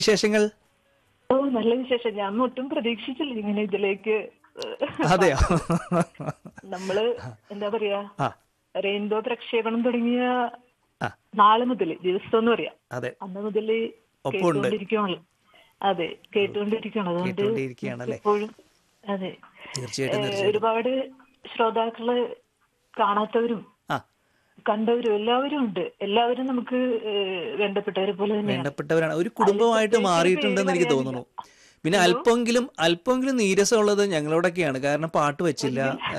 വിശേഷങ്ങൾ ഓ നല്ല വിശേഷം ഞാൻ ഒട്ടും പ്രതീക്ഷിച്ചില്ല ഇങ്ങനെ ഇതിലേക്ക് ഏഹ്, അതെയോ നമ്മള് എന്താ പറയാ ആ റെയിൻബോ പ്രക്ഷേപണം തുടങ്ങിയ ആ നാളെ മുതൽ ദിവസം എന്ന് പറയാം അതെ അന്ന് മുതൽ ഒപ്പമുണ്ട്. കേട്ടുകൊണ്ടിരിക്കുകയാണല്ലോ അതെ കേട്ടുകൊണ്ടിരിക്കുകയാണ് അതുകൊണ്ട് കേട്ടുകൊണ്ടിരിക്കുകയാണല്ലേ? എപ്പോഴും അതെ തീർച്ചയായിട്ടും ഏഹ്, തീർച്ചയായിട്ടും ഒരുപാട് ശ്രോതാക്കള് കാണാത്തവരും ആ കണ്ടവരും എല്ലാവരും ഉണ്ട് എല്ലാവരും നമുക്ക് ഏഹ്, വേണ്ടപ്പെട്ടവരെ പോലെ തന്നെയാണ് വേണ്ടപ്പെട്ടവരാണ് ഒരു കുടുംബമായിട്ട് പ്രത്യേകിച്ച് മാറിയിട്ടുണ്ടെന്ന് എനിക്ക് പേര് തോന്നുന്നു പിന്നെ അല്പമെങ്കിലും അല്പമെങ്കിലും നീരസമുള്ളത് ഞങ്ങളോടൊക്കെയാണ് കാരണം പാട്ട് വെച്ചില്ല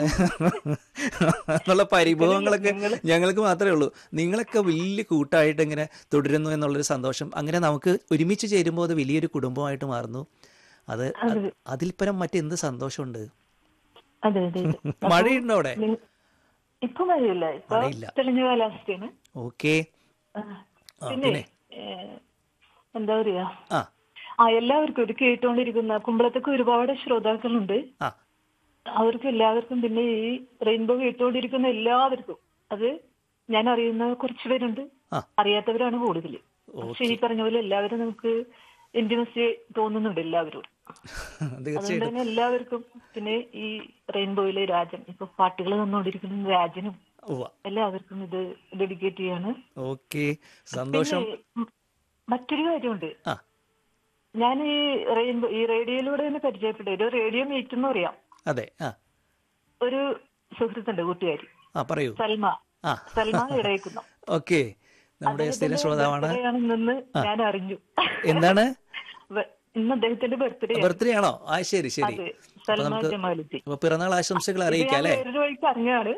എന്നുള്ള പരിഭവങ്ങളൊക്കെ ഞങ്ങൾക്ക് മാത്രമേ ഉള്ളൂ നിങ്ങളൊക്കെ വലിയ കൂട്ടായിട്ട് ഇങ്ങനെ തുടരുന്നു എന്നുള്ളൊരു സന്തോഷം അങ്ങനെ നമുക്ക് ഒരുമിച്ച് ചേരുമ്പോൾ അത് വലിയൊരു കുടുംബമായിട്ട് മാറുന്നു അത് അത് അതിൽ പരം മറ്റെന്ത് സന്തോഷമുണ്ട് അതെ അതെ അതെ. മഴയുണ്ടോ അവിടെ നി- ഇപ്പൊ മഴയില്ല ഇപ്പൊ മഴയില്ല. തെളിഞ്ഞ കാലാവസ്ഥയാണ് ഓക്കെ ആ, ആ, പിന്നെ പിന്നെ? ഏഹ്, എന്താ പറയാ ആ ആ എല്ലാവർക്കും ഇത് കേട്ടുകൊണ്ടിരിക്കുന്ന കുമ്പളത്തൊക്കെ ഒരുപാട് ശ്രോതാക്കളുണ്ട് ആ അവർക്കും എല്ലാവർക്കും പിന്നെ ഈ റെയിൻബോ കേട്ടുകൊണ്ടിരിക്കുന്ന എല്ലാവർക്കും അത് ഞാൻ അറിയുന്ന കുറച്ച് പേരുണ്ട് ആ. അറിയാത്തവരാണ് കൂടുതൽ പക്ഷെ ഈ പറഞ്ഞ പോലെ എല്ലാവരും നമുക്ക് ഇന്റിമസി തോന്നുന്നുണ്ട് എല്ലാവരും അതുകൊണ്ട് തീർച്ചയായിട്ടും തന്നെ എല്ലാവർക്കും പിന്നെ ഈ റെയിൻബോയിലെ രാജൻ ഇപ്പൊ പാട്ടുകൾ തന്നുകൊണ്ടിരിക്കുന്ന രാജനും ഉവ്വ എല്ലാവർക്കും ഇത് ഡെഡിക്കേറ്റ് ചെയ്യാണ് ഓക്കെ സന്തോഷം പിന്നെ ഉം, മറ്റൊരു കാര്യമുണ്ട് ആ ഞാൻ ഈ റെയിൻബോ ഈ റേഡിയോയിലൂടെ തന്നെ പരിചയപ്പെട്ട ഒരു റേഡിയോ മീറ്റ് എന്ന് പറയാം അതെ ആ ഒരു സുഹൃത്തുണ്ട് കൂട്ടുകാരി ആ പറയൂ സൽമ ആ സൽമ ഇടയക്കുന്ന ഓക്കെ നമ്മുടെ സ്ഥിരം ശ്രോതാവാണ് ആണെന്ന് ഞാൻ അറിഞ്ഞു എന്താണ് വ- ഇന്ന് അദ്ദേഹത്തിന്റെ ബർത്ത്ഡേ ബർത്ത്ഡേ ആണോ ആ ശരി ശരി അതെ അപ്പൊ സൽമ നമുക്ക് ജമാലുദ്ദീൻ അപ്പൊ പിറന്നാൾ ആശംസകൾ ഇത് അറിയിക്കാം ഞാൻ അല്ലേ വേറൊരു വഴിക്ക് അറിഞ്ഞാണ്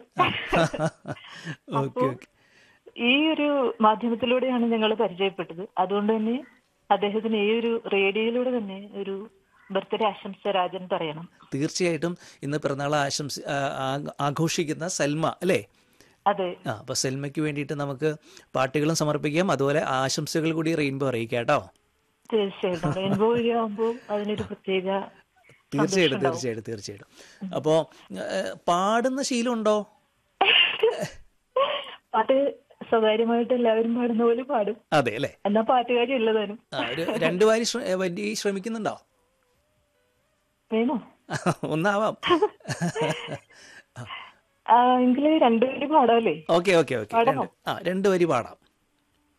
ഓക്കെ ഓക്കെ ഈ ഒരു മാധ്യമത്തിലൂടെയാണ് ഞങ്ങൾ പരിചയപ്പെട്ടത് അതുകൊണ്ട് തന്നെ അദ്ദേഹത്തിന് ഈ ഒരു റേഡിയോയിലൂടെ തന്നെ ഒരു ബർത്ത്ഡേ ആശംസ രാജൻ പറയണം തീർച്ചയായിട്ടും ഇന്ന് പിറന്നാൾ ആശംസ ആ, ആ- ആഘോഷിക്കുന്ന സൽമ അല്ലേ അതെ ആ അപ്പൊ സൽമയ്ക്ക് വേണ്ടിയിട്ട് നമുക്ക് പാട്ടുകളും സമർപ്പിക്കാം അതുപോലെ ആശംസകൾ കൂടി റെയിൻബോ അറിയിക്കാം കേട്ടോ തീർച്ചയായിട്ടും റെയിൻബോ ആകുമ്പോൾ അതിനൊരു പ്രത്യേക തീർച്ചയായിട്ടും തീർച്ചയായിട്ടും തീർച്ചയായിട്ടും അപ്പോ ഏ, പാടുന്ന ശീലമുണ്ടോ പാട്ട് സ്വകാര്യമായിട്ട് എല്ലാവരും പാടുന്ന പോലെ പാടും അതെ അല്ലേ എന്നാ പാട്ടുകാരി ഉള്ളതാനും ആ ഒരു രണ്ടു വാരി ശ്ര- ഏ, വരി ശ്രമിക്കുന്നുണ്ടോ വേണോ ഒന്നാവാം ആ എങ്കില് രണ്ടുപേരും പാടാമല്ലേ ഓക്കെ ഓക്കെ ഓക്കെ രണ്ട് ആ രണ്ട് വരി പാടാം